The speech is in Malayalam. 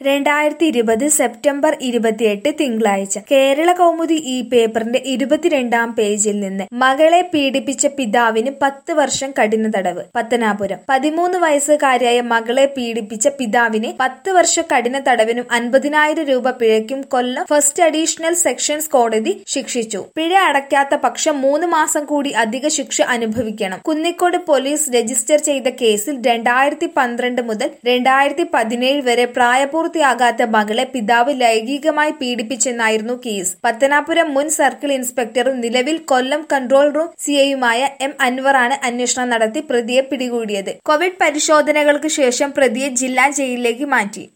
രണ്ടായിരത്തി ഇരുപത് സെപ്റ്റംബർ ഇരുപത്തിയെട്ട് തിങ്കളാഴ്ച കേരള കൗമുദി ഈ പേപ്പറിന്റെ ഇരുപത്തിരണ്ടാം പേജിൽ നിന്ന് മകളെ പീഡിപ്പിച്ച പിതാവിന് പത്ത് വർഷം കഠിന തടവ് പത്തനാപുരം പതിമൂന്ന് വയസ്സുകാരിയായ മകളെ പീഡിപ്പിച്ച പിതാവിന് പത്ത് വർഷം കഠിന തടവിനും അൻപതിനായിരം രൂപ പിഴയ്ക്കും കൊല്ലം ഫസ്റ്റ് അഡീഷണൽ സെക്ഷൻസ് കോടതി ശിക്ഷിച്ചു പിഴ അടയ്ക്കാത്ത പക്ഷം മൂന്ന് മാസം കൂടി അധിക ശിക്ഷ അനുഭവിക്കണം കുന്നിക്കോട് പോലീസ് രജിസ്റ്റർ ചെയ്ത കേസിൽ രണ്ടായിരത്തി പന്ത്രണ്ട് മുതൽ രണ്ടായിരത്തി പതിനേഴ് വരെ പ്രായപൂർത്തിയാകാത്ത മകളെ പിതാവ് ലൈംഗികമായി പീഡിപ്പിച്ചെന്നായിരുന്നു കേസ് പത്തനാപുരം മുൻ സർക്കിൾ ഇൻസ്പെക്ടറും നിലവിൽ കൊല്ലം കൺട്രോൾ റൂം സിഐയുമായ എം അൻവറാണ് അന്വേഷണം നടത്തി പ്രതിയെ പിടികൂടിയത് കോവിഡ് പരിശോധനകൾക്ക് ശേഷം പ്രതിയെ ജില്ലാ ജയിലിലേക്ക് മാറ്റി